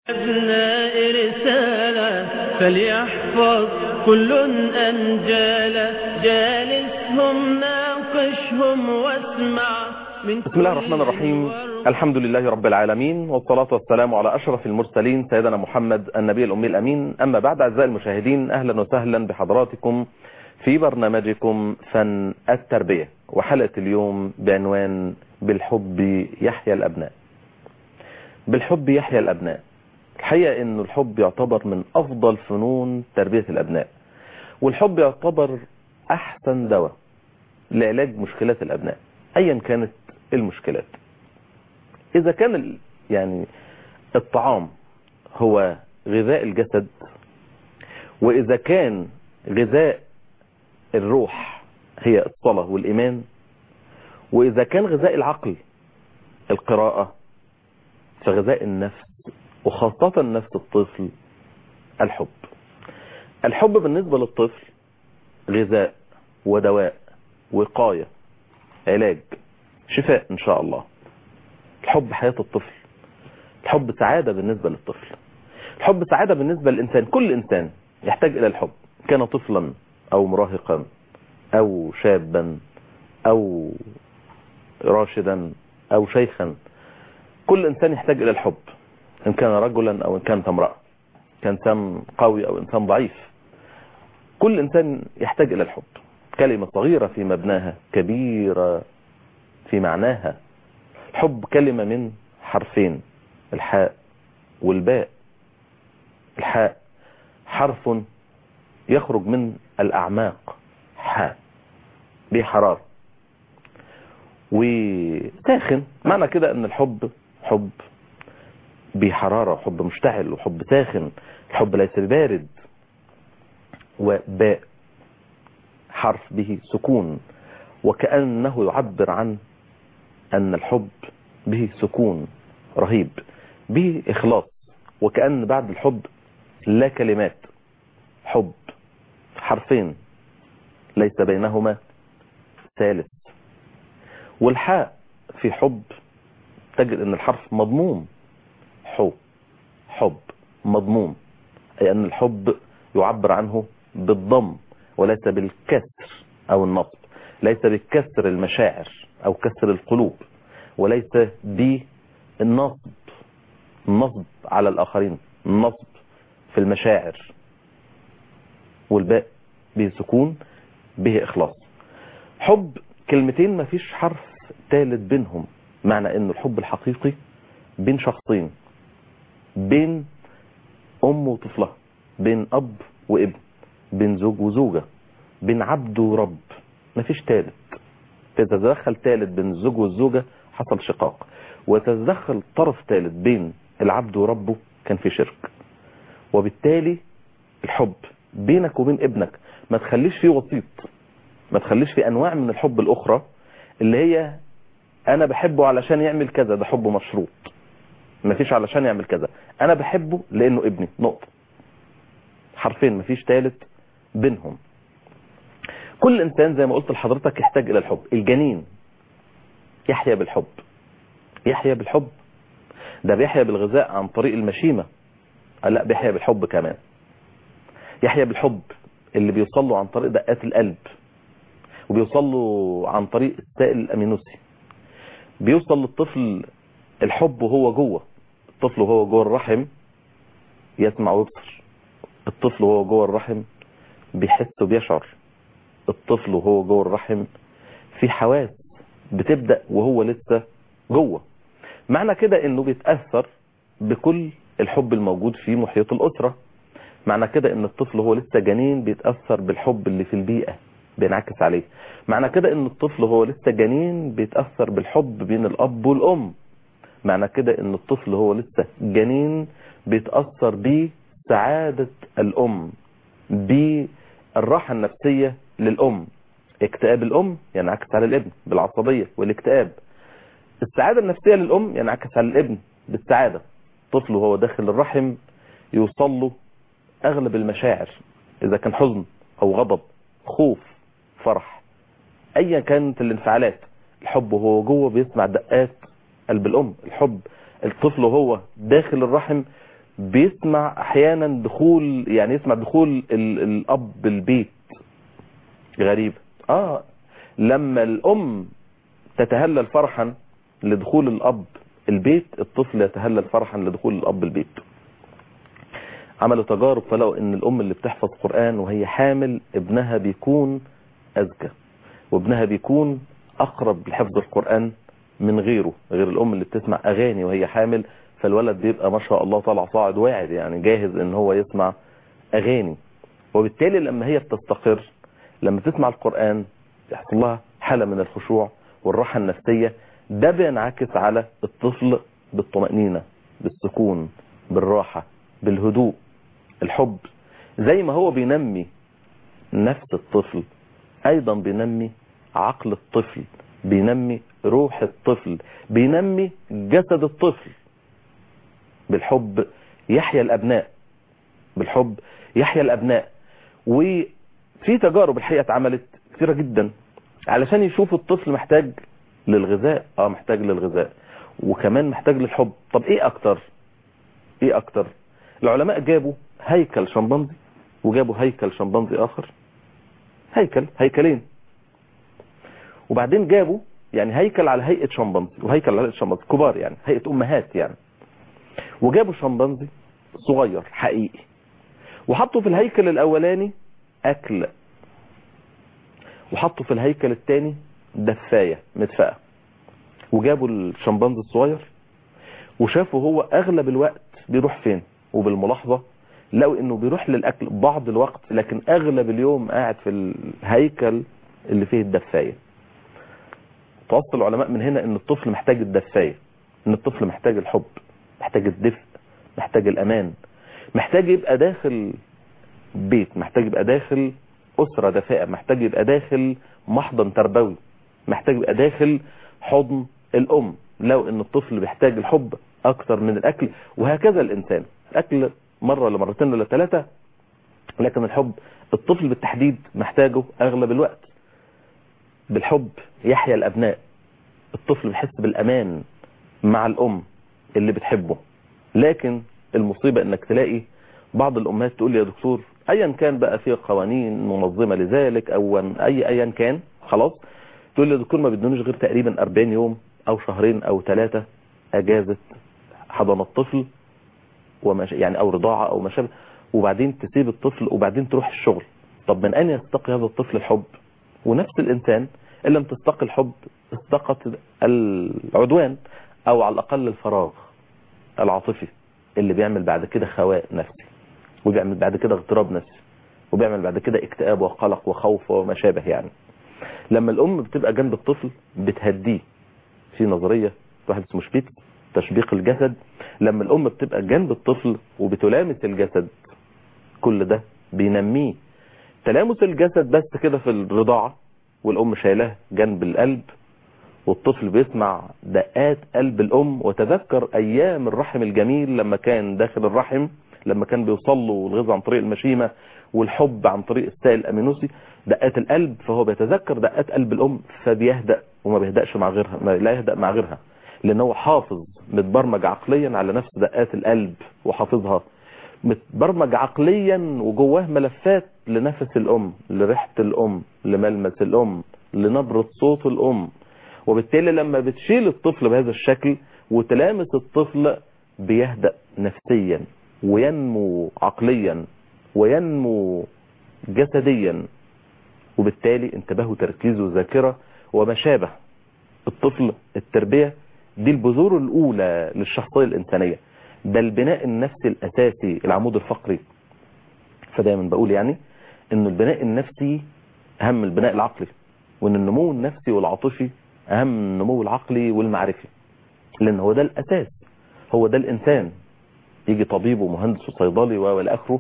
أبناء رسالة فليحفظ كل أنجالا جالسهم ناقشهم واسمع من بسم الله الرحمن الرحيم الحمد لله رب العالمين والصلاة والسلام على أشرف المرسلين سيدنا محمد النبي الأمي الأمين أما بعد أعزائي المشاهدين أهلا وسهلا بحضراتكم في برنامجكم فن التربية وحلقة اليوم بعنوان بالحب يحيى الأبناء بالحب يحيى الأبناء الحقيقة أنه الحب يعتبر من أفضل فنون تربية الأبناء والحب يعتبر أحسن دواء لعلاج مشكلات الأبناء أيا كانت المشكلات إذا كان ال- يعني الطعام هو غذاء الجسد وإذا كان غذاء الروح هي الصلاة والإيمان وإذا كان غذاء العقل القراءة فغذاء النفس وخاصة نفس الطفل الحب الحب بالنسبة للطفل غذاء ودواء وقاية علاج شفاء إن شاء الله الحب حياة الطفل الحب سعادة بالنسبة للطفل الحب سعادة بالنسبة للإنسان كل إنسان يحتاج إلى الحب كان طفلا أو مراهقا أو شابا أو راشدا أو شيخا كل إنسان يحتاج إلى الحب إن كان رجلا أو إن كانت امرأة كان إنسان قوي أو إنسان ضعيف كل إنسان يحتاج إلى الحب كلمة صغيرة في مبناها كبيرة في معناها الحب كلمة من حرفين الحاء والباء الحاء حرف يخرج من الأعماق حاء به حرارة وساخن معنى كده ان الحب حب بحرارة وحب مشتعل وحب ساخن الحب ليس ببارد وباء حرف به سكون وكأنه يعبر عن أن الحب به سكون رهيب به إخلاص وكأن بعد الحب لا كلمات حب حرفين ليس بينهما ثالث والحاء في حب تجد ان الحرف مضموم حب حب مضموم اي ان الحب يعبر عنه بالضم وليس بالكسر او النصب ليس بالكسر المشاعر او كسر القلوب وليس بالنصب النصب على الاخرين النصب في المشاعر والباء به سكون به اخلاص حب كلمتين ما فيش حرف ثالث بينهم معنى ان الحب الحقيقي بين شخصين بين ام وطفلها بين اب وابن بين زوج وزوجة بين عبد ورب ما فيش ثالث تتدخل ثالث بين الزوج والزوجة حصل شقاق وتتدخل طرف ثالث بين العبد وربه كان في شرك وبالتالي الحب بينك وبين ابنك ما تخليش فيه وسيط ما تخليش في انواع من الحب الاخرى اللي هي انا بحبه علشان يعمل كذا ده حب مشروط ما فيش علشان يعمل كذا انا بحبه لانه ابني نقطة حرفين ما فيش ثالث بينهم كل انسان زي ما قلت لحضرتك يحتاج الى الحب الجنين يحيا بالحب يحيا بالحب ده بيحيا بالغذاء عن طريق المشيمة آه لا بيحيا بالحب كمان يحيا بالحب اللي بيوصل له عن طريق دقات القلب وبيوصل له عن طريق السائل الامينوسي بيوصل للطفل الحب وهو جوه الطفل وهو جوه الرحم يسمع ويبصر الطفل وهو جوه الرحم بيحس وبيشعر الطفل وهو جوه الرحم في حواس بتبدأ وهو لسه جوه معنى كده انه بيتأثر بكل الحب الموجود في محيط الأسرة معنى كده ان الطفل هو لسه جنين بيتأثر بالحب اللي في البيئة بينعكس عليه معنى كده ان الطفل هو لسه جنين بيتأثر بالحب بين الأب والأم معنى كده ان الطفل هو لسه جنين بيتأثر بسعادة الأم بالراحة النفسية للأم اكتئاب الأم ينعكس على الابن بالعصبية والاكتئاب السعادة النفسية للأم ينعكس على الابن بالسعادة طفل وهو داخل الرحم يوصل له أغلب المشاعر إذا كان حزن أو غضب خوف فرح أيا كانت الانفعالات الحب وهو جوه بيسمع دقات قلب الأم الحب الطفل وهو داخل الرحم بيسمع احيانا دخول يعني يسمع دخول ال الاب البيت غريب اه لما الام تتهلل فرحا لدخول الاب البيت الطفل يتهلل فرحا لدخول الاب البيت عملوا تجارب فلقوا ان الام اللي بتحفظ قرآن وهي حامل ابنها بيكون اذكى وابنها بيكون اقرب لحفظ القرآن من غيره غير الام اللي بتسمع اغاني وهي حامل فالولد بيبقى ما شاء الله طالع صاعد واعد يعني جاهز ان هو يسمع اغاني وبالتالي لما هي بتستقر لما تسمع القرآن يحصل لها حالة من الخشوع والراحة النفسية ده بينعكس على الطفل بالطمأنينة بالسكون بالراحة بالهدوء الحب زي ما هو بينمي نفس الطفل ايضا بينمي عقل الطفل بينمي روح الطفل بينمي جسد الطفل بالحب يحيا الابناء بالحب يحيا الابناء وفي تجارب الحقيقه اتعملت كثيره جدا علشان يشوفوا الطفل محتاج للغذاء اه محتاج للغذاء وكمان محتاج للحب طب ايه اكتر ايه اكتر العلماء جابوا هيكل شمبانزي وجابوا هيكل شمبانزي اخر هيكل هيكلين وبعدين جابوا يعني هيكل على هيئة شمبانزي وهيكل على هيئة شمبانزي كبار يعني هيئة امهات يعني وجابوا شمبانزي صغير حقيقي وحطوا في الهيكل الاولاني اكل وحطوا في الهيكل الثاني دفاية مدفأة وجابوا الشمبانزي الصغير وشافوا هو اغلب الوقت بيروح فين وبالملاحظة لقوا انه بيروح للاكل بعض الوقت لكن اغلب اليوم قاعد في الهيكل اللي فيه الدفاية توصل العلماء من هنا ان الطفل محتاج الدفاية ان الطفل محتاج الحب محتاج الدفء محتاج الامان محتاج يبقى داخل بيت محتاج يبقى داخل اسرة دفاءة محتاج يبقى داخل محضن تربوي محتاج يبقى داخل حضن الام لو ان الطفل بيحتاج الحب اكتر من الاكل وهكذا الانسان الاكل مرة لمرتين ولا ثلاثة لكن الحب الطفل بالتحديد محتاجه اغلب الوقت بالحب يحيا الابناء الطفل بيحس بالامان مع الام اللي بتحبه لكن المصيبة انك تلاقي بعض الامهات تقول لي يا دكتور ايا كان بقى في قوانين منظمة لذلك او اي ايا كان خلاص تقول لي يا دكتور ما بدونيش غير تقريبا 40 يوم او شهرين او ثلاثة اجازة حضن الطفل وما يعني او رضاعة او ما شابه وبعدين تسيب الطفل وبعدين تروح الشغل طب من اين يستقي هذا الطفل الحب ونفس الانسان ان لم تستقي الحب استقت العدوان او على الاقل الفراغ العاطفي اللي بيعمل بعد كده خواء نفسي وبيعمل بعد كده اغتراب نفسي وبيعمل بعد كده اكتئاب وقلق وخوف وما شابه يعني لما الام بتبقى جنب الطفل بتهديه في نظرية واحد اسمه شبيت تشبيق الجسد لما الام بتبقى جنب الطفل وبتلامس الجسد كل ده بينميه تلامس الجسد بس كده في الرضاعة والام شايلاه جنب القلب والطفل بيسمع دقات قلب الام وتذكر ايام الرحم الجميل لما كان داخل الرحم لما كان بيوصل له الغذاء عن طريق المشيمة والحب عن طريق السائل الامينوسي دقات القلب فهو بيتذكر دقات قلب الام فبيهدأ وما بيهدأش مع غيرها ما لا يهدأ مع غيرها لان هو حافظ متبرمج عقليا على نفس دقات القلب وحافظها متبرمج عقليا وجواه ملفات لنفس الام لريحة الام لملمس الام لنبرة صوت الام وبالتالي لما بتشيل الطفل بهذا الشكل وتلامس الطفل بيهدأ نفسيا وينمو عقليا وينمو جسديا وبالتالي انتباه وتركيز وذاكرة وما شابه الطفل التربية دي البذور الأولى للشخصية الإنسانية ده البناء النفسي الأساسي العمود الفقري فدايما بقول يعني ان البناء النفسي أهم من البناء العقلي وان النمو النفسي والعاطفي أهم من النمو العقلي والمعرفي لأن هو ده الأساس هو ده الإنسان يجي طبيب ومهندس وصيدلي والى اخره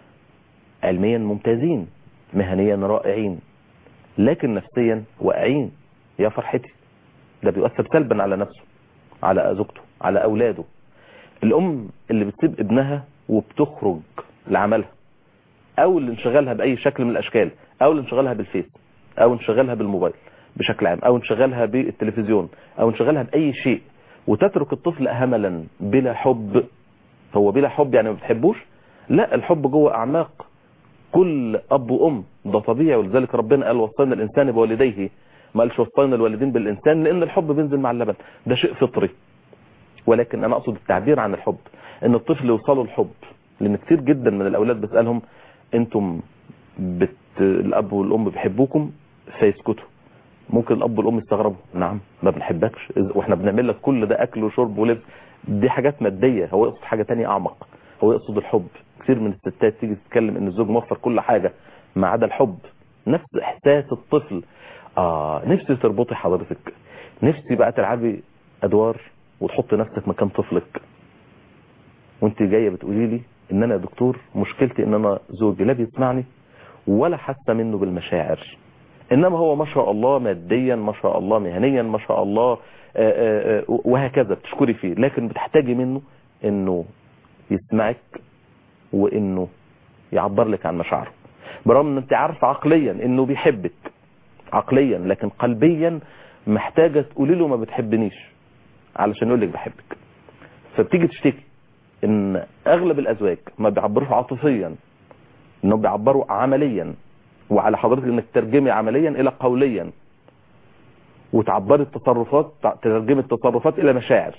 علميا ممتازين مهنيا رائعين لكن نفسيا واقعين يا فرحتي ده بيؤثر سلبا على نفسه على زوجته على اولاده الام اللي بتسيب ابنها وبتخرج لعملها او اللي انشغالها باي شكل من الاشكال او اللي انشغالها بالفيس او انشغالها بالموبايل بشكل عام او انشغالها بالتلفزيون او انشغالها باي شيء وتترك الطفل هملا بلا حب هو بلا حب يعني ما بتحبوش لا الحب جوه اعماق كل اب وام ده طبيعي ولذلك ربنا قال وصينا الانسان بوالديه ما قالش وصينا الوالدين بالانسان لان الحب بينزل مع اللبن ده شيء فطري ولكن انا اقصد التعبير عن الحب ان الطفل يوصله الحب لان كتير جدا من الاولاد بسالهم انتم بت... الاب والام بيحبوكم فيسكتوا ممكن الاب والام يستغربوا نعم ما بنحبكش واحنا بنعمل لك كل ده اكل وشرب ولبس دي حاجات ماديه هو يقصد حاجه تانية اعمق هو يقصد الحب كثير من الستات تيجي تتكلم ان الزوج موفر كل حاجه ما عدا الحب نفس احساس الطفل اه نفسي تربطي حضرتك نفسي بقى تلعبي ادوار وتحط نفسك مكان طفلك وانت جايه بتقولي لي ان انا يا دكتور مشكلتي ان انا زوجي لا بيسمعني ولا حتى منه بالمشاعر انما هو ما شاء الله ماديا ما شاء الله مهنيا ما شاء الله آآ آآ وهكذا بتشكري فيه لكن بتحتاجي منه انه يسمعك وانه يعبر لك عن مشاعره برغم ان انت عارفه عقليا انه بيحبك عقليا لكن قلبيا محتاجه تقولي له ما بتحبنيش علشان يقول لك بحبك فبتيجي تشتكي ان اغلب الازواج ما بيعبروش عاطفيا انهم بيعبروا عمليا وعلى حضرتك انك ترجمي عمليا الى قوليا وتعبري التصرفات ترجمي التصرفات الى مشاعر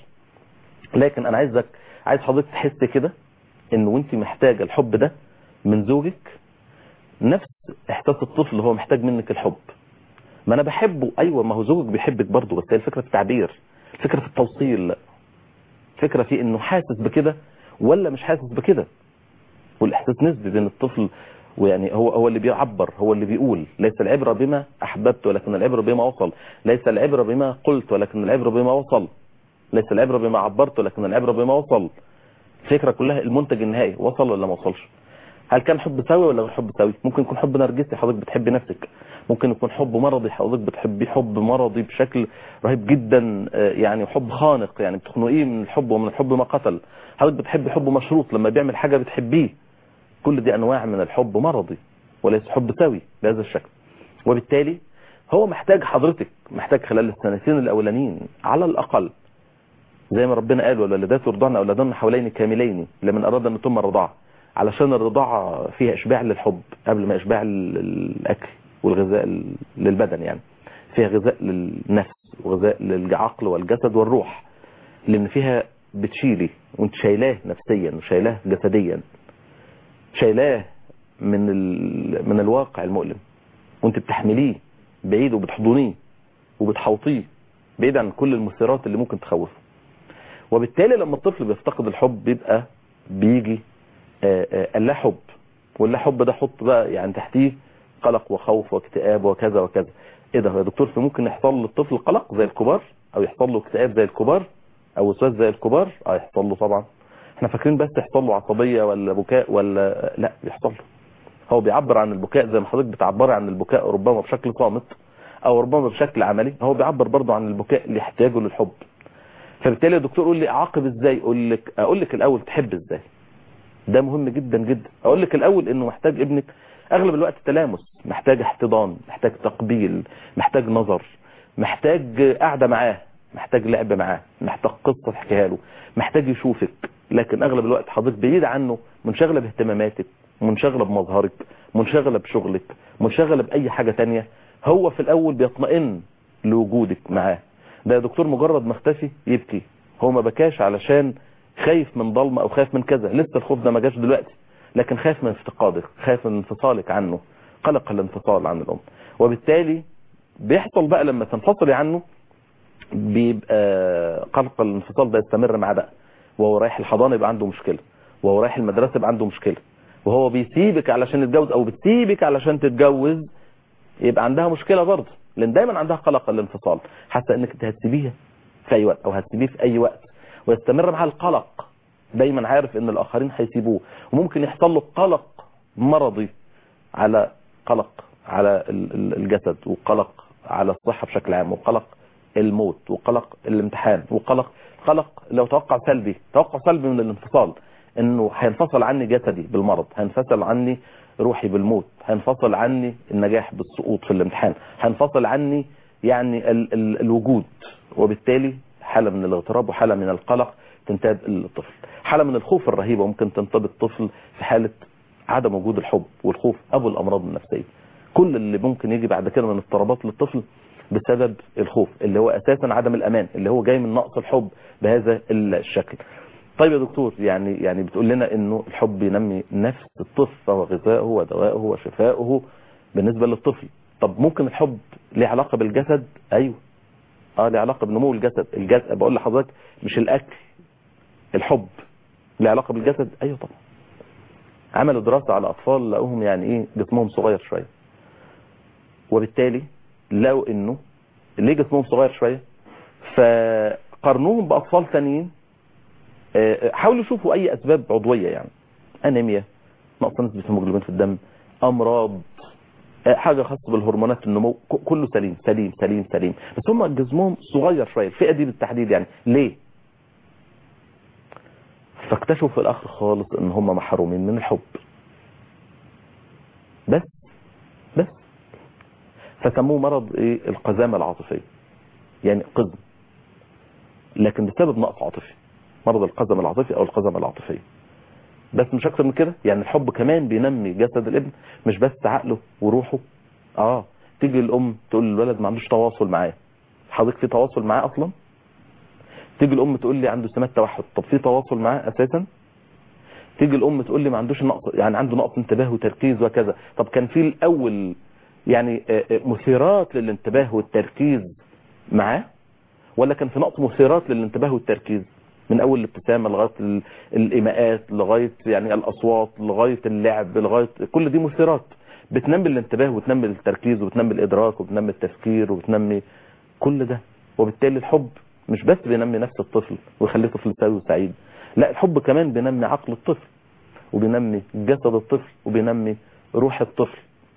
لكن انا عايزك عايز حضرتك تحس كده ان وانت محتاجه الحب ده من زوجك نفس احساس الطفل اللي هو محتاج منك الحب ما انا بحبه ايوه ما هو زوجك بيحبك برضه بس هي الفكره في التعبير الفكره في التوصيل الفكره في انه حاسس بكده ولا مش حاسس بكده والاحساس نسبي بين الطفل ويعني هو هو اللي بيعبر هو اللي بيقول ليس العبره بما احببت ولكن العبره بما وصل ليس العبره بما قلت ولكن العبره بما وصل ليس العبره بما عبرت ولكن العبره بما وصل الفكره كلها المنتج النهائي وصل ولا ما وصلش هل كان حب سوي ولا غير حب سوي ممكن يكون حب نرجسي حضرتك بتحبي نفسك ممكن يكون حب مرضي حضرتك بتحبي حب مرضي بشكل رهيب جدا يعني حب خانق يعني بتخنقيه من الحب ومن الحب ما قتل حضرتك بتحبي حب مشروط لما بيعمل حاجه بتحبيه كل دي انواع من الحب مرضي وليس حب سوي بهذا الشكل وبالتالي هو محتاج حضرتك محتاج خلال السنتين الاولانيين على الاقل زي ما ربنا قال والوالدات يرضعن اولادهن حولين كاملين لمن اراد ان يتم الرضاعه علشان الرضاعه فيها اشباع للحب قبل ما اشباع الاكل والغذاء للبدن يعني فيها غذاء للنفس وغذاء للعقل والجسد والروح لان فيها بتشيلي وانت شايلاه نفسيا وشايلاه جسديا شايلاه من ال... من الواقع المؤلم وانت بتحمليه بعيد وبتحضنيه وبتحوطيه بعيد عن كل المثيرات اللي ممكن تخوفه وبالتالي لما الطفل بيفتقد الحب بيبقى بيجي اللا حب واللا حب ده حط بقى يعني تحتيه قلق وخوف واكتئاب وكذا وكذا ايه ده يا دكتور في ممكن يحصل للطفل قلق زي الكبار او يحصل له اكتئاب زي الكبار او وسواس زي الكبار اه يحصل له طبعا احنا فاكرين بس يحصل له عصبيه ولا بكاء ولا لا بيحصل له هو بيعبر عن البكاء زي ما حضرتك بتعبري عن البكاء ربما بشكل صامت او ربما بشكل عملي هو بيعبر برضه عن البكاء لاحتياجه للحب فبالتالي يا دكتور قول لي اعاقب ازاي اقول لك اقول لك الاول تحب ازاي ده مهم جدا جدا اقول لك الاول انه محتاج ابنك اغلب الوقت تلامس محتاج احتضان محتاج تقبيل محتاج نظر محتاج قعده معاه محتاج لعب معاه محتاج قصه تحكيها له محتاج يشوفك لكن اغلب الوقت حضرتك بعيد عنه منشغله باهتماماتك منشغله بمظهرك منشغله بشغلك منشغله باي حاجه تانية هو في الاول بيطمئن لوجودك معاه ده يا دكتور مجرد ما اختفي يبكي هو ما بكاش علشان خايف من ضلمه او خايف من كذا لسه الخوف ده ما جاش دلوقتي لكن خايف من افتقادك خايف من انفصالك عنه قلق الانفصال عن الام وبالتالي بيحصل بقى لما تنفصلي عنه بيبقى قلق الانفصال ده يستمر معاه بقى وهو رايح الحضانه يبقى عنده مشكله وهو رايح المدرسه يبقى عنده مشكله وهو بيسيبك علشان يتجوز او بتسيبك علشان تتجوز يبقى عندها مشكله برضه لان دايما عندها قلق الانفصال حتى انك انت هتسيبيها في اي وقت او هتسيبيه في اي وقت ويستمر معاه القلق دايما عارف ان الاخرين هيسيبوه وممكن يحصل له قلق مرضي على قلق على الجسد وقلق على الصحه بشكل عام وقلق الموت وقلق الامتحان وقلق قلق لو توقع سلبي توقع سلبي من الانفصال انه هينفصل عني جسدي بالمرض هينفصل عني روحي بالموت هينفصل عني النجاح بالسقوط في الامتحان هينفصل عني يعني ال ال الوجود وبالتالي حالة من الاغتراب وحالة من القلق تنتاب الطفل حالة من الخوف الرهيبة ممكن تنتاب الطفل في حالة عدم وجود الحب والخوف أبو الأمراض النفسية كل اللي ممكن يجي بعد كده من اضطرابات للطفل بسبب الخوف اللي هو أساسا عدم الأمان اللي هو جاي من نقص الحب بهذا الشكل طيب يا دكتور يعني يعني بتقول لنا انه الحب ينمي نفس الطفل فهو غذائه ودوائه وشفائه بالنسبة للطفل طب ممكن الحب ليه علاقة بالجسد ايوه اه ليه علاقة بنمو الجسد الجسد بقول لحضرتك مش الاكل الحب ليه علاقة بالجسد ايوه طبعا عملوا دراسة على اطفال لقوهم يعني ايه جسمهم صغير شوية وبالتالي لقوا انه ليه جسمهم صغير شوية فقارنوهم باطفال ثانيين حاولوا يشوفوا اي اسباب عضوية يعني انيميا نقص نسبة الهيموجلوبين في الدم امراض حاجة خاصة بالهرمونات النمو كله سليم سليم سليم سليم بس هم جسمهم صغير شوية الفئة دي بالتحديد يعني ليه فاكتشفوا في الاخر خالص ان هم محرومين من الحب بس بس فسموه مرض ايه القزامة العاطفية يعني قزم لكن بسبب نقص عاطفي مرض القزم العاطفي او القزمة العاطفية بس مش اكتر من كده يعني الحب كمان بينمي جسد الابن مش بس عقله وروحه اه تيجي الام تقول للولد ما عندوش تواصل معاه حضرتك في تواصل معاه اصلا تيجي الام تقول لي عنده سمات توحد طب في تواصل معاه اساسا تيجي الام تقول لي ما عندوش نقص يعني عنده نقص انتباه وتركيز وكذا طب كان في الاول يعني مثيرات للانتباه والتركيز معاه ولا كان في نقص مثيرات للانتباه والتركيز من اول الابتسامه لغايه الايماءات لغايه يعني الاصوات لغايه اللعب لغايه كل دي مثيرات بتنمي الانتباه وتنمي التركيز وبتنمي الادراك وبتنمي التفكير وبتنمي كل ده وبالتالي الحب مش بس بينمي نفس الطفل ويخليه طفل سوي وسعيد لا الحب كمان بينمي عقل الطفل وبينمي جسد الطفل وبينمي روح الطفل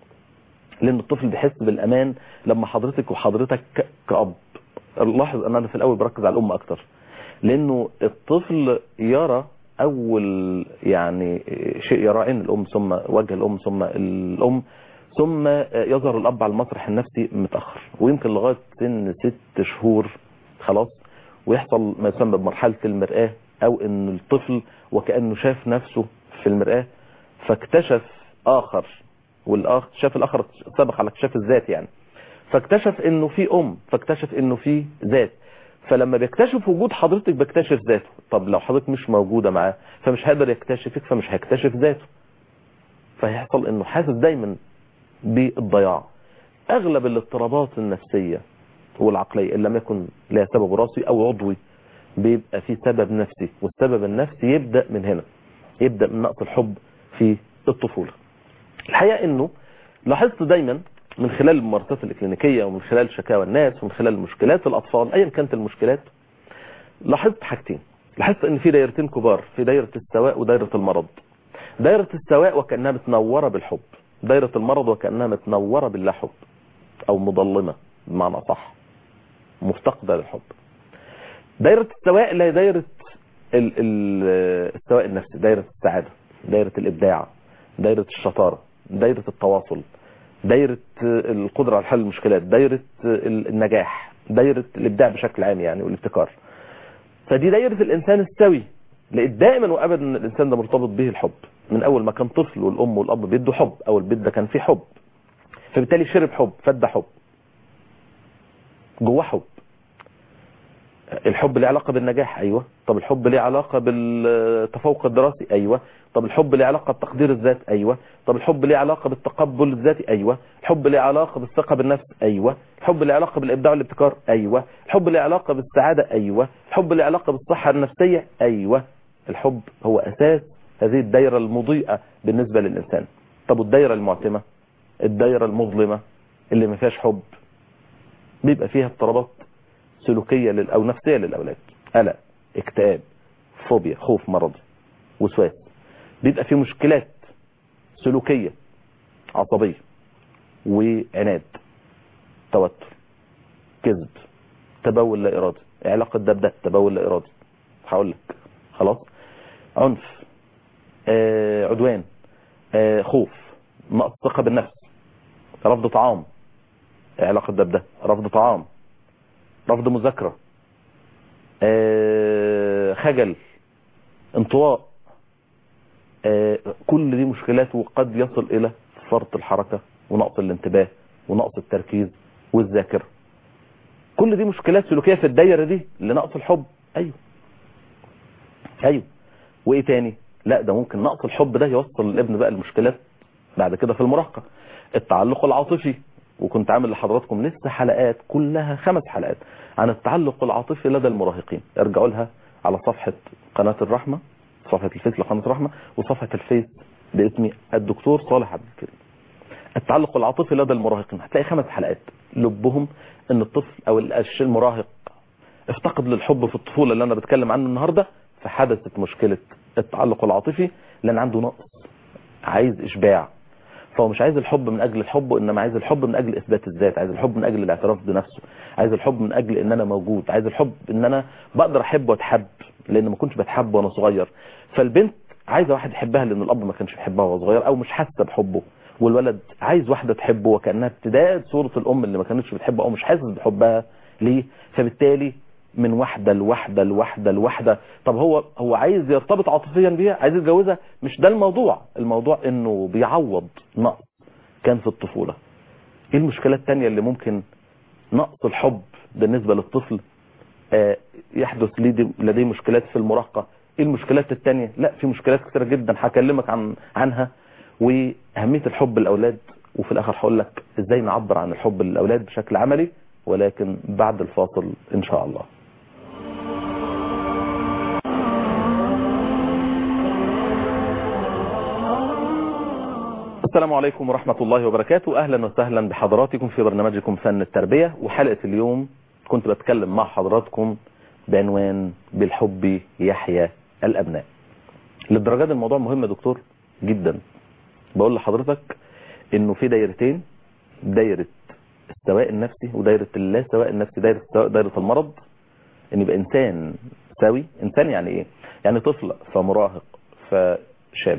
لان الطفل بيحس بالامان لما حضرتك وحضرتك كأب لاحظ ان انا في الاول بركز على الام اكتر لانه الطفل يرى اول يعني شيء يرى عين الام ثم وجه الام ثم الام ثم يظهر الاب على المسرح النفسي متاخر ويمكن لغايه سن ست شهور خلاص ويحصل ما يسمى بمرحله المراه او ان الطفل وكانه شاف نفسه في المراه فاكتشف اخر والاخر شاف الاخر سبق على اكتشاف الذات يعني فاكتشف انه في ام فاكتشف انه في ذات فلما بيكتشف وجود حضرتك بيكتشف ذاته طب لو حضرتك مش موجودة معاه فمش هيقدر يكتشفك فمش هيكتشف ذاته فهيحصل انه حاسس دايما بالضياع اغلب الاضطرابات النفسية والعقلية ان لم يكن لها سبب وراثي او عضوي بيبقى في سبب نفسي والسبب النفسي يبدأ من هنا يبدأ من نقص الحب في الطفولة الحقيقة انه لاحظت دايما من خلال الممارسات الإكلينيكية ومن خلال شكاوى الناس ومن خلال مشكلات الأطفال أيا كانت المشكلات لاحظت حاجتين لاحظت ان في دايرتين كبار في دايرة السواء ودايرة المرض دايرة السواء وكأنها متنورة بالحب دايرة المرض وكأنها متنورة باللا حب أو مظلمة بمعنى صح مفتقدة للحب دايرة السواء اللي هي دايرة ال ال السواء النفسي دايرة السعادة دايرة الإبداع دايرة الشطارة دايرة التواصل دايرة القدرة على حل المشكلات دايرة النجاح دايرة الإبداع بشكل عام يعني والابتكار فدي دايرة الإنسان السوي لقيت دائما وأبدا أن الإنسان ده مرتبط به الحب من أول ما كان طفل والأم والأب بيدوا حب أو البيت ده كان فيه حب فبالتالي شرب حب فده حب جواه حب الحب ليه علاقة بالنجاح أيوة طب الحب ليه علاقة بالتفوق الدراسي أيوة طب الحب ليه علاقة بتقدير الذات أيوة طب الحب ليه علاقة بالتقبل الذاتي أيوة الحب ليه علاقة بالثقة بالنفس أيوة الحب ليه علاقة بالإبداع والابتكار أيوة الحب ليه علاقة بالسعادة أيوة الحب ليه علاقة بالصحة النفسية أيوة الحب هو أساس هذه الدايرة المضيئة بالنسبة للإنسان طب والدايرة المعتمة الدايرة المظلمة اللي ما فيهاش حب بيبقى فيها اضطرابات سلوكية لل... أو نفسية للأولاد قلق اكتئاب فوبيا خوف مرضي وسواس بيبقى فيه مشكلات سلوكية عصبية وعناد توتر كذب تبول لا إرادي علاقة ده بده تبول لا إرادي هقول لك خلاص عنف آه عدوان آه خوف نقص ثقة بالنفس رفض طعام علاقة ده بده رفض طعام رفض مذاكرة آه، خجل انطواء آه، كل دي مشكلات وقد يصل الى فرط الحركة ونقص الانتباه ونقص التركيز والذاكرة كل دي مشكلات سلوكية في الدايرة دي لنقص الحب ايوه ايوه وايه تاني لا ده ممكن نقص الحب ده يوصل الابن بقى المشكلات بعد كده في المراهقة التعلق العاطفي وكنت عامل لحضراتكم لسه حلقات كلها خمس حلقات عن التعلق العاطفي لدى المراهقين ارجعوا لها على صفحة قناة الرحمة صفحة الفيس لقناة الرحمة وصفحة الفيس باسمي الدكتور صالح عبد الكريم التعلق العاطفي لدى المراهقين هتلاقي خمس حلقات لبهم ان الطفل او الأش- المراهق افتقد للحب في الطفولة اللي انا بتكلم عنه النهاردة فحدثت مشكلة التعلق العاطفي لان عنده نقص عايز اشباع فهو مش عايز الحب من اجل الحب وانما عايز الحب من اجل اثبات الذات عايز الحب من اجل الاعتراف بنفسه عايز الحب من اجل ان انا موجود عايز الحب ان انا بقدر احب واتحب لان ما كنتش بتحب وانا صغير فالبنت عايزه واحد يحبها لان الاب ما كانش بيحبها وهو صغير او مش حاسه بحبه والولد عايز واحده تحبه وكانها ابتداء صوره الام اللي ما كانتش بتحبه او مش حاسس بحبها ليه فبالتالي من واحده لواحده لواحده لواحده طب هو هو عايز يرتبط عاطفيا بيها عايز يتجوزها مش ده الموضوع الموضوع انه بيعوض نقص كان في الطفوله ايه المشكله الثانيه اللي ممكن نقص الحب بالنسبه للطفل آه، يحدث لديه لديه مشكلات في المراهقه ايه المشكلات الثانيه لا في مشكلات كتيره جدا هكلمك عن عنها واهميه الحب للاولاد وفي الاخر هقول لك ازاي نعبر عن الحب للاولاد بشكل عملي ولكن بعد الفاصل ان شاء الله السلام عليكم ورحمة الله وبركاته أهلا وسهلا بحضراتكم في برنامجكم فن التربية وحلقة اليوم كنت بتكلم مع حضراتكم بعنوان بالحب يحيا الأبناء للدرجة دي الموضوع مهم يا دكتور جدا بقول لحضرتك انه في دايرتين دايرة السواء النفسي ودايرة اللا سواء النفسي دايرة السواء دايرة المرض ان يبقى انسان سوي انسان يعني ايه يعني طفل فمراهق فشاب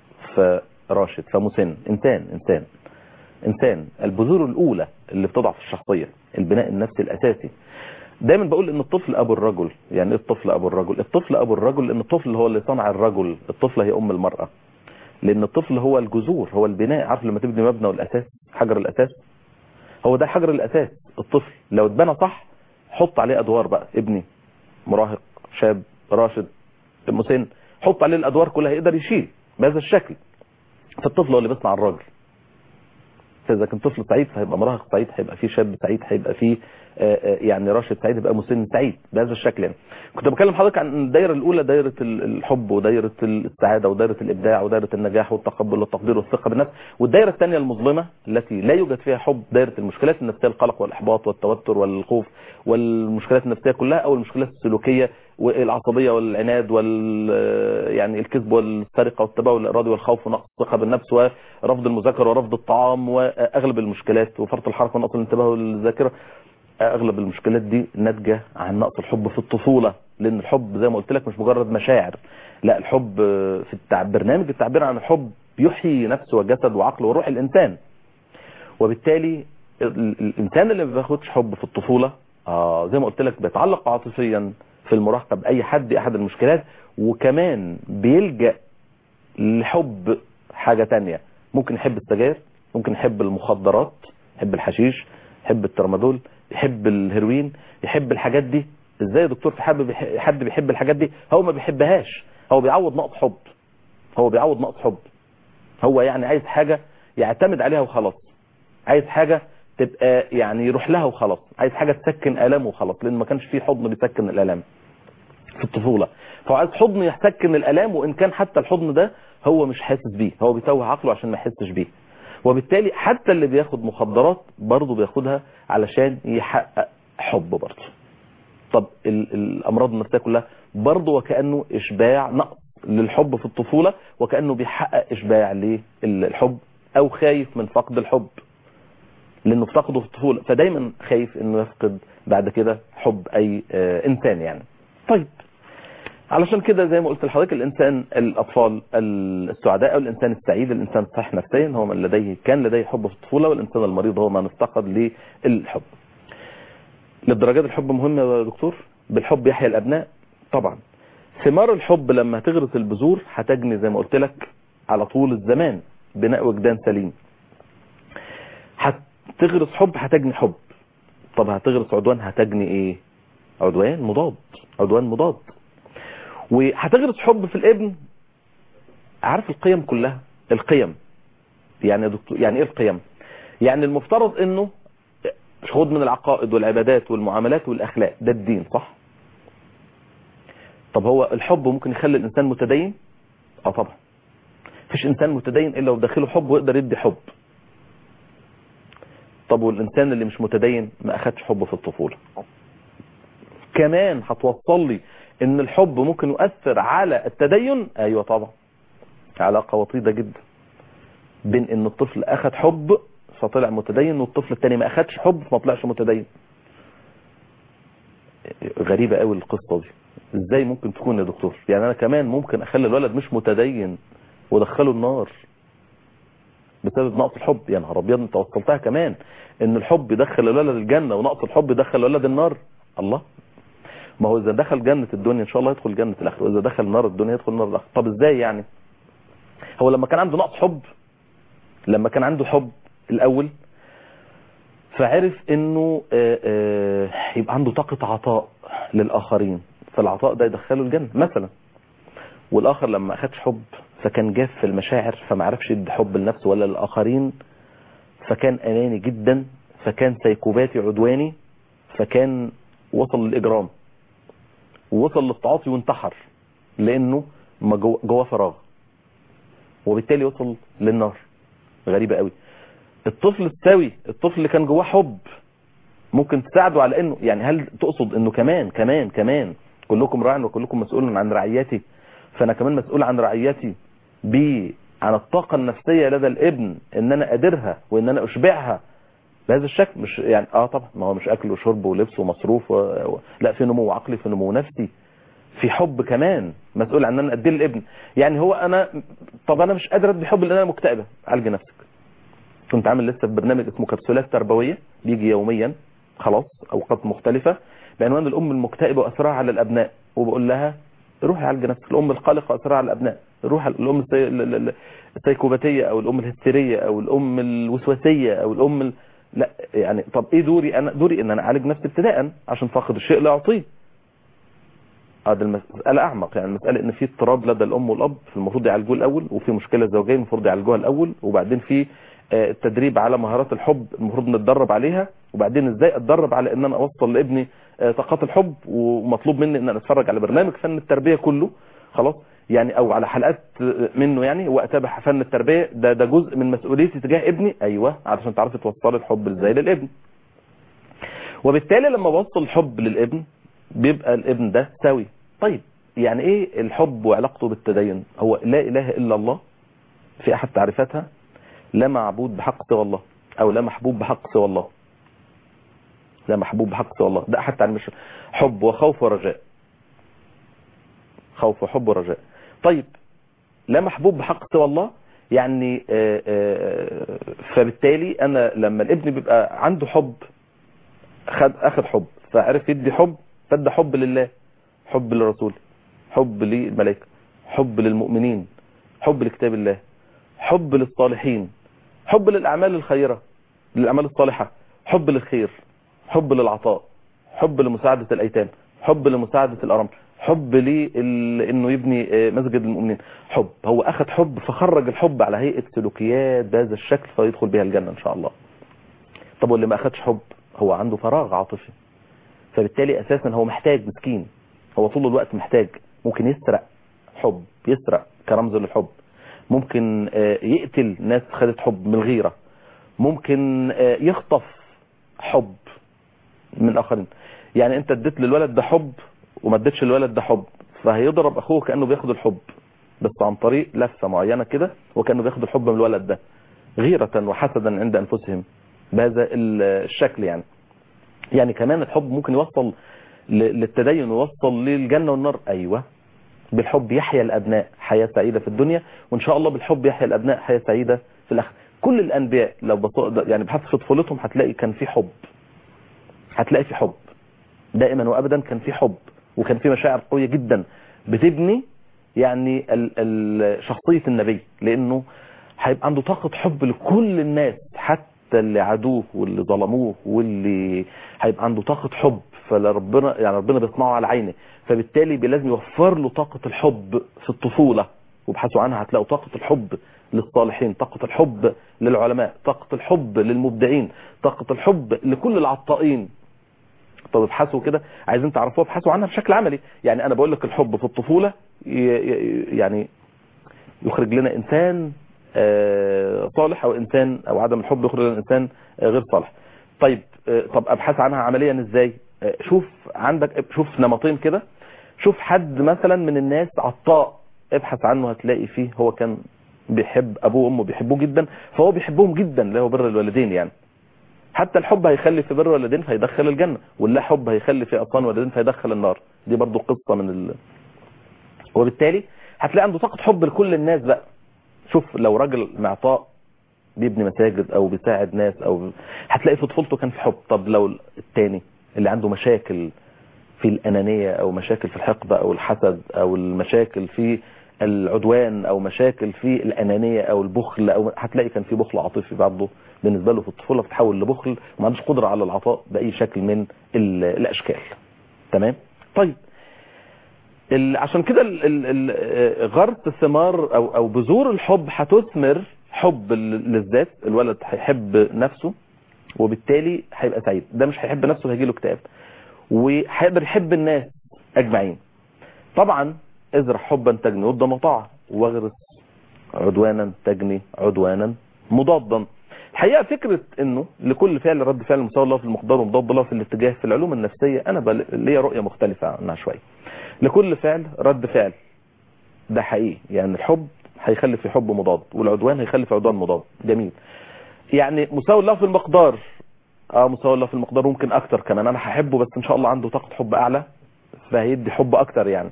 فراشد فمسن انسان انسان انسان البذور الاولى اللي بتضع في الشخصية البناء النفسي الاساسي دايما بقول ان الطفل ابو الرجل يعني ايه الطفل ابو الرجل الطفل ابو الرجل لان الطفل هو اللي صنع الرجل الطفل هي ام المرأة لان الطفل هو الجذور هو البناء عارف لما تبني مبنى والاساس حجر الاساس هو ده حجر الاساس الطفل لو اتبنى صح حط عليه ادوار بقى ابني مراهق شاب راشد مسن حط عليه الادوار كلها يقدر يشيل بهذا الشكل فالطفل هو اللي بيصنع الراجل فاذا كان طفل سعيد فهيبقى مراهق سعيد هيبقى فيه شاب سعيد هيبقى فيه آه، آه، يعني راشد سعيد يبقى مسن سعيد بهذا الشكل يعني كنت بكلم حضرتك عن الدايره الاولى دايره ال- الحب ودايره السعاده ودايره الابداع ودايره النجاح والتقبل والتقدير والثقه بالنفس والدايره الثانيه المظلمه التي لا يوجد فيها حب دايره المشكلات النفسيه القلق والاحباط والتوتر والخوف والمشكلات النفسيه كلها او المشكلات السلوكيه والعصبيه والعناد وال يعني الكذب والسرقه والتباول الارادي والخوف ونقص الثقه بالنفس ورفض المذاكره ورفض الطعام واغلب المشكلات وفرط الحركه ونقص الانتباه والذاكره اغلب المشكلات دي ناتجه عن نقص الحب في الطفوله لان الحب زي ما قلت لك مش مجرد مشاعر لا الحب في التع... برنامج التعبير عن الحب يحيي نفس وجسد وعقل وروح الانسان وبالتالي ال- الانسان اللي ما بياخدش حب في الطفوله آه زي ما قلت لك بيتعلق عاطفيا في المراهقه باي حد احد المشكلات وكمان بيلجا لحب حاجه تانية ممكن يحب السجاير ممكن يحب المخدرات يحب الحشيش يحب الترمادول يحب الهيروين يحب الحاجات دي ازاي يا دكتور في حد بيح- حد بيحب الحاجات دي هو ما بيحبهاش هو بيعوض نقص حب هو بيعوض نقص حب هو يعني عايز حاجة يعتمد عليها وخلاص عايز حاجة تبقى يعني يروح لها وخلاص عايز حاجة تسكن آلامه وخلاص لأن ما كانش فيه حضن بيسكن الآلام في الطفولة فهو عايز حضن يسكن الآلام وإن كان حتى الحضن ده هو مش حاسس بيه هو بيتوه عقله عشان ما يحسش بيه وبالتالي حتى اللي بياخد مخدرات برضه بياخدها علشان يحقق حب برضه طب ال- الامراض النفسيه كلها برضه وكانه اشباع نقص للحب في الطفوله وكانه بيحقق اشباع للحب او خايف من فقد الحب لانه فقده في الطفوله فدايما خايف انه يفقد بعد كده حب اي آه، انسان يعني طيب علشان كده زي ما قلت لحضرتك الانسان الاطفال السعداء او الانسان السعيد الانسان الصحيح نفسيا هو من لديه كان لديه حب في الطفوله والانسان المريض هو من افتقد للحب للدرجات الحب مهم يا دكتور بالحب يحيا الابناء طبعا ثمار الحب لما تغرس البذور هتجني زي ما قلت لك على طول الزمان بناء وجدان سليم هتغرس حب هتجني حب طب هتغرس عدوان هتجني ايه عدوان مضاد عدوان مضاد وهتغرس حب في الابن عارف القيم كلها القيم يعني يا دكتور يعني ايه القيم يعني المفترض انه خد من العقائد والعبادات والمعاملات والاخلاق ده الدين صح طب هو الحب ممكن يخلي الانسان متدين اه طبعا مفيش انسان متدين الا وداخله حب ويقدر يدي حب طب والانسان اللي مش متدين ما اخدش حب في الطفوله كمان هتوصل لي ان الحب ممكن يؤثر على التدين ايوه طبعا علاقه وطيده جدا بين ان الطفل اخد حب فطلع متدين والطفل التاني ما اخدش حب فما طلعش متدين غريبه قوي القصه دي ازاي ممكن تكون يا دكتور يعني انا كمان ممكن اخلي الولد مش متدين وادخله النار بسبب نقص الحب يا نهار ابيض انت وصلتها كمان ان الحب يدخل الولد الجنه ونقص الحب يدخل الولد النار الله ما هو اذا دخل جنه الدنيا ان شاء الله يدخل جنه الاخره واذا دخل نار الدنيا يدخل نار الاخره طب ازاي يعني هو لما كان عنده نقص حب لما كان عنده حب الاول فعرف انه آآ آآ يبقى عنده طاقه عطاء للاخرين فالعطاء ده يدخله الجنه مثلا والاخر لما اخدش حب فكان جاف في المشاعر فما عرفش يدي حب لنفسه ولا للاخرين فكان اناني جدا فكان سيكوباتي عدواني فكان وصل للاجرام ووصل للتعاطي وانتحر لانه ما جوه جو فراغ وبالتالي وصل للنار غريبه قوي الطفل السوي الطفل اللي كان جواه حب ممكن تساعده على انه يعني هل تقصد انه كمان كمان كمان كلكم راع وكلكم مسؤول عن رعيتي فانا كمان مسؤول عن رعيتي ب عن الطاقة النفسية لدى الابن ان انا قادرها وان انا اشبعها بهذا الشكل مش يعني اه طبعا ما هو مش اكل وشرب ولبس ومصروف و... و... لا في نمو عقلي في نمو نفسي في حب كمان مسؤول عن ان انا اديه للابن يعني هو انا طب انا مش قادر ادي حب لان انا مكتئبه عالج نفسك كنت عامل لسه في برنامج اسمه كبسولات تربويه بيجي يوميا خلاص اوقات مختلفه بعنوان الام المكتئبه واثرها على الابناء وبقول لها روحي عالج نفسك الام القلقه واثرها على الابناء روح الام السي... السيكوباتيه او الام الهستيريه او الام الوسواسيه او الام ال... لا يعني طب ايه دوري انا دوري ان انا اعالج نفسي ابتداء عشان فاقد الشيء لا اعطيه هذا المسألة أعمق يعني المسألة إن في اضطراب لدى الأم والأب المفروض يعالجوه الأول وفي مشكلة زوجية المفروض يعالجوها الأول وبعدين في التدريب على مهارات الحب المفروض نتدرب عليها وبعدين ازاي اتدرب على ان انا اوصل لابني طاقات الحب ومطلوب مني ان انا اتفرج على برنامج فن التربيه كله خلاص يعني او على حلقات منه يعني واتابع فن التربيه ده ده جزء من مسؤوليتي تجاه ابني ايوه علشان تعرفي توصلي الحب ازاي للابن وبالتالي لما بوصل الحب للابن بيبقى الابن ده سوي طيب يعني ايه الحب وعلاقته بالتدين هو لا اله الا الله في احد تعريفاتها لا معبود بحق سوى الله او لا محبوب بحق سوى الله لا محبوب بحق سوى الله ده احد تعريف حب وخوف ورجاء خوف وحب ورجاء طيب لا محبوب بحق سوى الله يعني آآ آآ فبالتالي انا لما الابن بيبقى عنده حب خد اخذ حب فعرف يدي حب فادى حب لله حب للرسول حب للملائكه حب للمؤمنين حب لكتاب الله حب للصالحين حب للاعمال الخيره للاعمال الصالحه حب للخير حب للعطاء حب لمساعده الايتام حب لمساعده الارامل حب لانه يبني مسجد المؤمنين حب هو اخذ حب فخرج الحب على هيئه سلوكيات بهذا الشكل فيدخل بها الجنه ان شاء الله طب واللي ما اخذش حب هو عنده فراغ عاطفي فبالتالي اساسا هو محتاج مسكين هو طول الوقت محتاج ممكن يسرق حب يسرق كرمز للحب ممكن يقتل ناس خدت حب من الغيرة ممكن يخطف حب من الاخرين يعني انت اديت للولد ده حب وما اديتش للولد ده حب فهيضرب اخوه كانه بياخد الحب بس عن طريق لفه معينه كده وكانه بياخد الحب من الولد ده غيره وحسدا عند انفسهم بهذا الشكل يعني يعني كمان الحب ممكن يوصل للتدين ويوصل للجنه والنار ايوه بالحب يحيا الابناء حياه سعيده في الدنيا وان شاء الله بالحب يحيا الابناء حياه سعيده في الاخره كل الانبياء لو بص... يعني بحث في طفولتهم هتلاقي كان في حب هتلاقي في حب دائما وابدا كان في حب وكان في مشاعر قويه جدا بتبني يعني ال ال شخصيه النبي لانه هيبقى عنده طاقه حب لكل الناس حتى اللي عادوه واللي ظلموه واللي هيبقى عنده طاقه حب فربنا يعني ربنا بيصنعه على عينه فبالتالي لازم يوفر له طاقه الحب في الطفوله وابحثوا عنها هتلاقوا طاقه الحب للصالحين طاقه الحب للعلماء طاقه الحب للمبدعين طاقه الحب لكل العطائين طب ابحثوا كده عايزين تعرفوها ابحثوا عنها بشكل عملي يعني انا بقول لك الحب في الطفوله يعني يخرج لنا انسان صالح او انسان او عدم الحب يخرج لنا انسان غير صالح طيب طب ابحث عنها عمليا ازاي شوف عندك شوف نمطين كده شوف حد مثلا من الناس عطاء ابحث عنه هتلاقي فيه هو كان بيحب ابوه وامه بيحبوه جدا فهو بيحبهم جدا اللي هو بر الوالدين يعني حتى الحب هيخلي في بر الوالدين فيدخل الجنة واللا حب هيخلي في أطفال والدين فيدخل النار دي برضو قصة من ال... وبالتالي هتلاقي عنده طاقة حب لكل الناس بقى شوف لو راجل معطاء بيبني مساجد او بيساعد ناس او هتلاقي في طفولته كان في حب طب لو التاني اللي عنده مشاكل في الأنانية او مشاكل في الحقد او الحسد او المشاكل في العدوان او مشاكل في الانانيه او البخل او هتلاقي كان في بخل عاطفي بعضه بالنسبه له في الطفوله فتحول لبخل وما عندوش قدره على العطاء باي شكل من الاشكال تمام طيب عشان كده غرس الثمار او او بذور الحب هتثمر حب للذات الولد هيحب نفسه وبالتالي هيبقى سعيد ده مش هيحب نفسه هيجي له اكتئاب وهيقدر يحب الناس اجمعين طبعا ازرع حبا تجني ود مطاعة واغرس عدوانا تجني عدوانا مضادا الحقيقة فكرة انه لكل فعل رد فعل مساوي الله في المقدار ومضاد الله في الاتجاه في العلوم النفسية انا بل... ليا رؤية مختلفة عنها شوية لكل فعل رد فعل ده حقيقي يعني الحب هيخلي في حب مضاد والعدوان هيخلي في عدوان مضاد جميل يعني مساوي الله في المقدار اه مساوي الله في المقدار ممكن اكتر كمان انا هحبه بس ان شاء الله عنده طاقة حب اعلى فهيدي حب اكتر يعني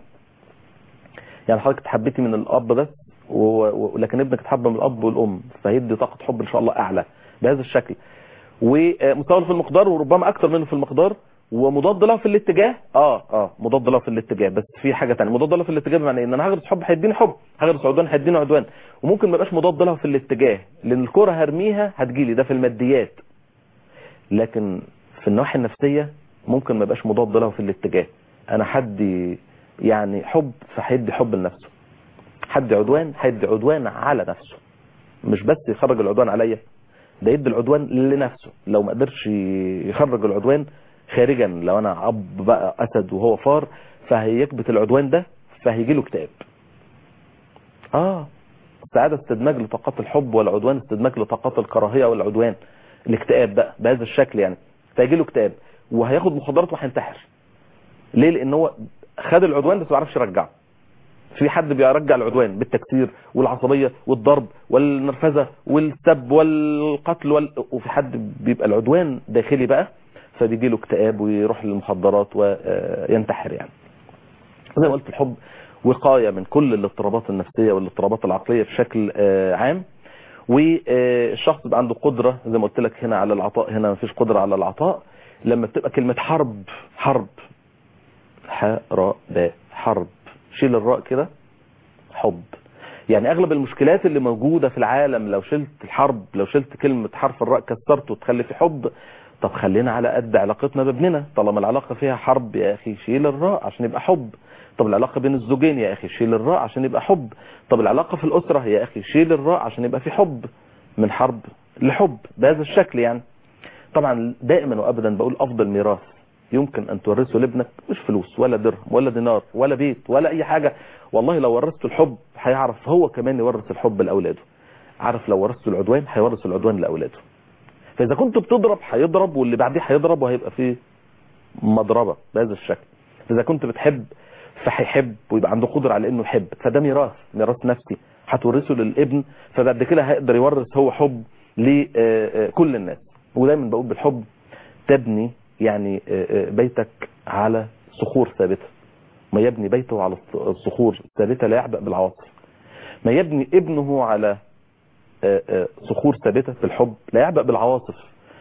يعني حضرتك اتحبيتي من الاب بس ولكن ابنك اتحب من الاب والام فهيدي طاقه حب ان شاء الله اعلى بهذا الشكل ومساوي في المقدار وربما اكتر منه في المقدار ومضاد له في الاتجاه اه اه مضاد له في الاتجاه بس في حاجه ثانيه مضاد له في الاتجاه بمعنى ان انا هغرس حب هيديني حب هغرس عدوان هيديني عدوان وممكن ما يبقاش مضاد له في الاتجاه لان الكره هرميها هتجيلي ده في الماديات لكن في النواحي النفسيه ممكن ما يبقاش مضاد له في الاتجاه انا حد يعني حب فهيدي حب لنفسه حد عدوان هيدي عدوان على نفسه مش بس يخرج العدوان عليا ده يدي العدوان لنفسه لو ما قدرش يخرج العدوان خارجا لو انا اب بقى اسد وهو فار فهيكبت العدوان ده فهيجي له اكتئاب اه السعاده استدماج لطاقات الحب والعدوان استدماج لطاقات الكراهيه والعدوان الاكتئاب بقى بهذا الشكل يعني فيجي له اكتئاب وهياخد مخدرات وهينتحر ليه لان هو خد العدوان بس ما عرفش يرجعه في حد بيرجع العدوان بالتكسير والعصبيه والضرب والنرفزه والسب والقتل وال... وفي حد بيبقى العدوان داخلي بقى فبيجي له اكتئاب ويروح للمخدرات وينتحر يعني زي ما قلت الحب وقايه من كل الاضطرابات النفسيه والاضطرابات العقليه بشكل عام والشخص بيبقى عنده قدره زي ما قلت لك هنا على العطاء هنا ما فيش قدره على العطاء لما بتبقى كلمه حرب حرب ح راء باء حرب شيل الراء كده حب يعني اغلب المشكلات اللي موجودة في العالم لو شلت الحرب لو شلت كلمة حرف الراء كسرته وتخلي في حب طب خلينا على قد علاقتنا بابننا طالما العلاقة فيها حرب يا اخي شيل الراء عشان يبقى حب طب العلاقة بين الزوجين يا اخي شيل الراء عشان يبقى حب طب العلاقة في الاسرة يا اخي شيل الراء عشان يبقى في حب من حرب لحب بهذا الشكل يعني طبعا دائما وابدا بقول افضل ميراث يمكن ان تورثه لابنك مش فلوس ولا درهم ولا دينار ولا بيت ولا اي حاجة والله لو ورثته الحب هيعرف هو كمان يورث الحب لاولاده عارف لو ورثته العدوان هيورث العدوان لاولاده فاذا كنت بتضرب هيضرب واللي بعديه هيضرب وهيبقى فيه مضربة بهذا الشكل اذا كنت بتحب فهيحب ويبقى عنده قدرة على انه يحب فده ميراث ميراث نفسي هتورثه للابن فبعد كده هيقدر يورث هو حب لكل الناس ودايما بقول بالحب تبني يعني بيتك على صخور ثابتة ما يبني بيته على الصخور الثابتة لا يعبأ بالعواصف ما يبني ابنه على صخور ثابتة في الحب لا يعبأ بالعواصف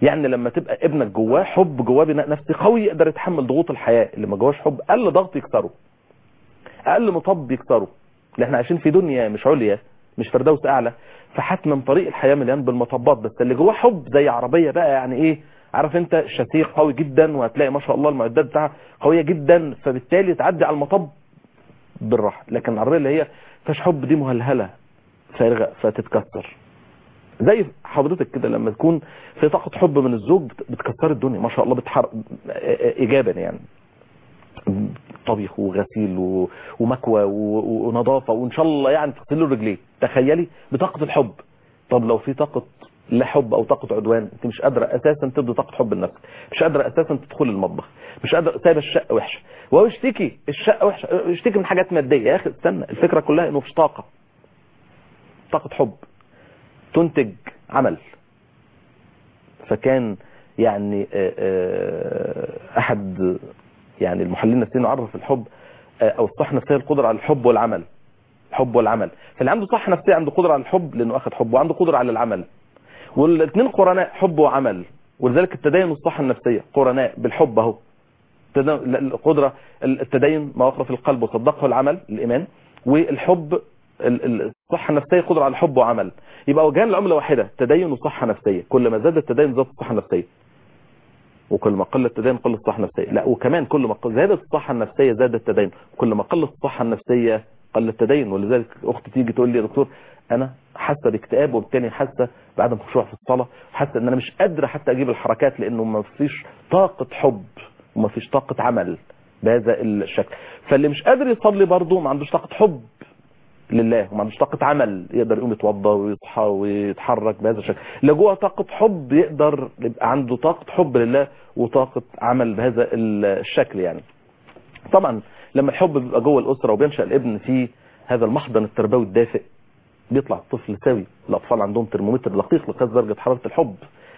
يعني لما تبقى ابنك جواه حب جواه بناء نفسي قوي يقدر يتحمل ضغوط الحياه اللي ما جواش حب اقل ضغط يكسره اقل مطب يكسره لان احنا عايشين في دنيا مش عليا مش فردوس اعلى فحتما طريق الحياه مليان بالمطبات بس اللي جواه حب زي عربيه بقى يعني ايه عارف انت الشاسيه قوي جدا وهتلاقي ما شاء الله المعدات بتاعها قويه جدا فبالتالي تعدي على المطب بالراحه لكن العربيه اللي هي فيهاش حب دي مهلهله فارغه فتتكسر زي حضرتك كده لما تكون في طاقه حب من الزوج بت- بتكسر الدنيا ما شاء الله بتحرق ايجابا يعني طبيخ وغسيل و- ومكوى و- ونظافه وان شاء الله يعني تغسل له رجليه تخيلي بطاقه الحب طب لو في طاقه لا حب او طاقه عدوان انت مش قادره اساسا تدي طاقه حب لنفسك مش قادره اساسا تدخل المطبخ مش قادره سايبه الشقه وحشه وهو يشتكي الشقه وحشه يشتكي من حاجات ماديه يا اخي استنى الفكره كلها انه مفيش طاقه طاقه حب تنتج عمل فكان يعني آه، آه، احد يعني المحللين النفسيين عرف الحب آه، او الصحه النفسيه القدره على الحب والعمل الحب والعمل فاللي عنده صحه نفسيه عنده قدره على الحب لانه اخذ حب وعنده قدره على العمل والاثنين قرناء حب وعمل ولذلك التدين والصحه النفسيه قرناء بالحب اهو التد- القدره التدين ما وقر في القلب وصدقه العمل الايمان والحب ال- ال- الصحه النفسيه قدره على الحب وعمل يبقى وجهان العمله واحده تدين وصحه نفسيه كل ما زاد التدين زادت الصحه النفسيه وكل ما قل التدين قل الصحة النفسية لا وكمان كل ما قل- زادت الصحة النفسية زاد التدين كل ما قل الصحة النفسية قل التدين ولذلك اختي تيجي تقول لي يا دكتور انا حاسه باكتئاب وبالتالي حاسه بعدم خشوع في الصلاه حاسه ان انا مش قادره حتى اجيب الحركات لانه ما فيش طاقه حب وما فيش طاقه عمل بهذا الشكل فاللي مش قادر يصلي برضه ما عندوش طاقه حب لله وما عندوش طاقه عمل يقدر يقوم يتوضى ويصحى ويتحرك بهذا الشكل اللي جوه طاقه حب يقدر يبقى عنده طاقه حب لله وطاقه عمل بهذا الشكل يعني طبعا لما الحب بيبقى جوه الاسره وبينشا الابن في هذا المحضن التربوي الدافئ بيطلع الطفل سوي الاطفال عندهم ترمومتر دقيق لقياس درجه حراره الحب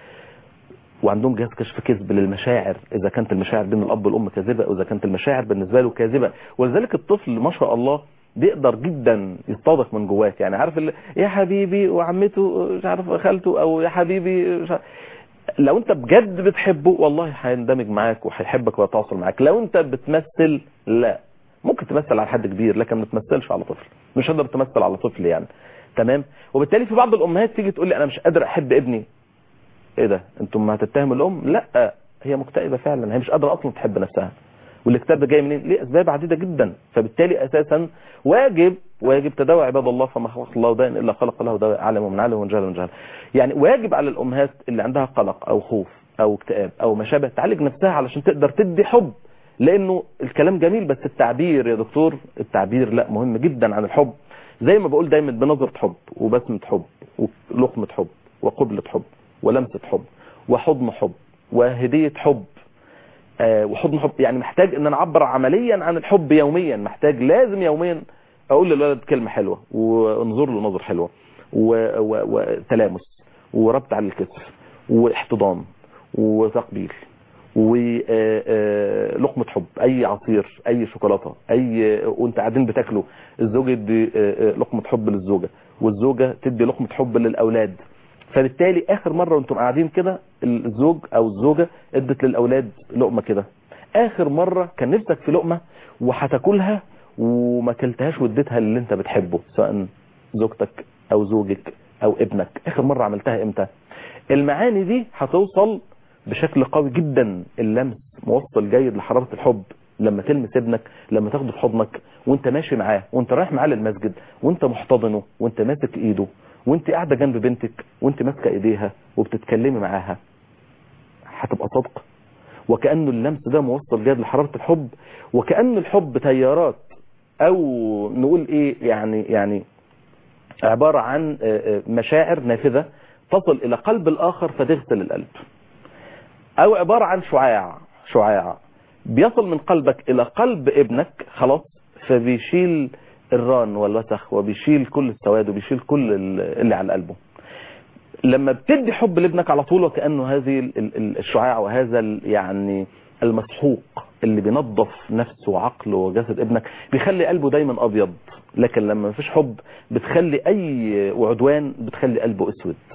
وعندهم جهاز كشف كذب للمشاعر اذا كانت المشاعر بين الاب والام كاذبه او اذا كانت المشاعر بالنسبه له كاذبه ولذلك الطفل ما شاء الله بيقدر جدا يصطادق من جواك يعني عارف اللي يا حبيبي وعمته مش عارف خالته او يا حبيبي مش عارف لو انت بجد بتحبه والله هيندمج معاك وهيحبك ويتواصل معاك لو انت بتمثل لا ممكن تمثل على حد كبير لكن ما تمثلش على طفل مش هتقدر تمثل على طفل يعني تمام وبالتالي في بعض الامهات تيجي تقول لي انا مش قادر احب ابني ايه ده انتم ما هتتهموا الام لا هي مكتئبه فعلا هي مش قادره اصلا تحب نفسها والاكتئاب ده جاي منين ليه اسباب عديده جدا فبالتالي اساسا واجب واجب تداوى عباد الله فما خلق الله داء الا خلق له دواء علم من علم وجهل من جهل يعني واجب على الامهات اللي عندها قلق او خوف او اكتئاب او ما شابه تعالج نفسها علشان تقدر تدي حب لانه الكلام جميل بس التعبير يا دكتور التعبير لا مهم جدا عن الحب زي ما بقول دايما بنظرة حب وبسمة حب ولقمة حب وقبلة حب ولمسة حب وحضن حب وهدية حب آه وحضن حب يعني محتاج ان انا اعبر عمليا عن الحب يوميا محتاج لازم يوميا اقول للولد كلمة حلوة وانظر له نظر حلوة وتلامس وربط على الكتف واحتضان وتقبيل ولقمة حب اي عصير اي شوكولاتة اي وانت قاعدين بتاكلوا الزوج يدي لقمة حب للزوجة والزوجة تدي لقمة حب للاولاد فبالتالي اخر مرة وانتم قاعدين كده الزوج او الزوجة ادت للاولاد لقمة كده اخر مرة كان نفسك في لقمة وهتاكلها وما كلتهاش واديتها للي انت بتحبه سواء زوجتك او زوجك او ابنك اخر مرة عملتها امتى المعاني دي هتوصل بشكل قوي جدا اللمس موصل جيد لحرارة الحب لما تلمس ابنك لما تاخده في حضنك وانت ماشي معاه وانت رايح معاه للمسجد وانت محتضنه وانت ماسك ايده وانت قاعدة جنب بنتك وانت ماسكه ايديها وبتتكلمي معاها هتبقى صدق وكأنه اللمس ده موصل جيد لحرارة الحب وكأن الحب تيارات او نقول ايه يعني يعني عبارة عن مشاعر نافذة تصل الى قلب الاخر فتغسل القلب او عبارة عن شعاع شعاع بيصل من قلبك الى قلب ابنك خلاص فبيشيل الران والوسخ وبيشيل كل السواد وبيشيل كل اللي على قلبه لما بتدي حب لابنك على طول وكأنه هذه الشعاع وهذا يعني المسحوق اللي بينظف نفسه وعقله وجسد ابنك بيخلي قلبه دايما ابيض لكن لما مفيش حب بتخلي اي وعدوان بتخلي قلبه اسود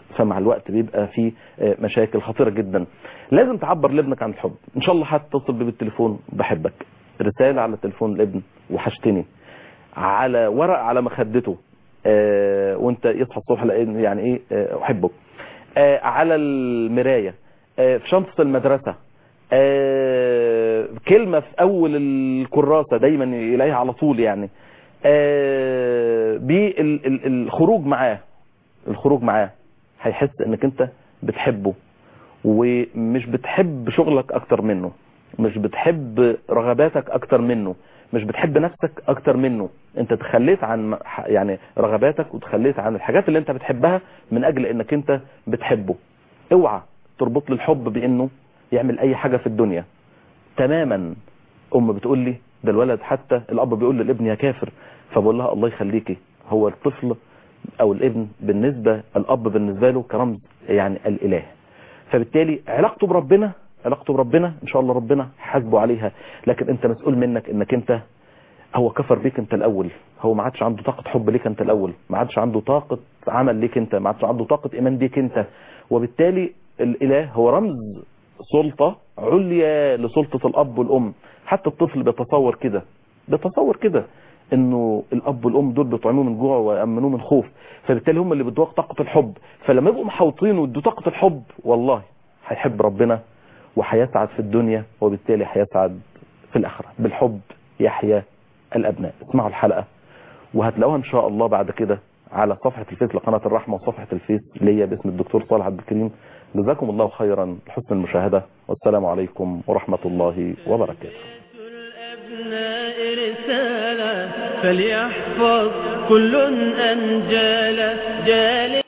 فمع الوقت بيبقى في مشاكل خطيرة جدا لازم تعبر لابنك عن الحب ان شاء الله هتتصل بيه بالتليفون بحبك رسالة على تليفون الابن وحشتني على ورق على مخدته آه وانت يصحى الصبح يعني ايه آه احبك آه على المراية آه في شنطة المدرسة آه كلمة في اول الكراسة دايما اليها على طول يعني آه بالخروج معاه الخروج معاه هيحس انك انت بتحبه ومش بتحب شغلك اكتر منه مش بتحب رغباتك اكتر منه مش بتحب نفسك اكتر منه انت تخليت عن يعني رغباتك وتخليت عن الحاجات اللي انت بتحبها من اجل انك انت بتحبه اوعى تربط لي الحب بانه يعمل اي حاجة في الدنيا تماما ام بتقول لي ده الولد حتى الاب بيقول للابن يا كافر فبقول لها الله يخليكي هو الطفل او الابن بالنسبة الاب بالنسبة له كرمز يعني الاله فبالتالي علاقته بربنا علاقته بربنا ان شاء الله ربنا حاسبه عليها لكن انت مسؤول منك انك انت هو كفر بيك انت الاول هو ما عادش عنده طاقة حب ليك انت الاول ما عادش عنده طاقة عمل ليك انت ما عادش عنده طاقة ايمان بيك انت وبالتالي الاله هو رمز سلطة عليا لسلطة الاب والام حتى الطفل بيتصور كده بيتصور كده انه الاب والام دول بيطعموه من جوع ويامنوه من خوف فبالتالي هم اللي بيدوك طاقة الحب فلما يبقوا محوطينه ويدوا طاقة الحب والله هيحب ربنا وهيسعد في الدنيا وبالتالي هيسعد في الآخرة بالحب يحيا الأبناء اسمعوا الحلقة وهتلاقوها إن شاء الله بعد كده على صفحة الفيس لقناة الرحمة وصفحة الفيس ليا باسم الدكتور صالح عبد الكريم جزاكم الله خيرا لحسن المشاهدة والسلام عليكم ورحمة الله وبركاته الأبناء رسالة فليحفظ كل أنجال جال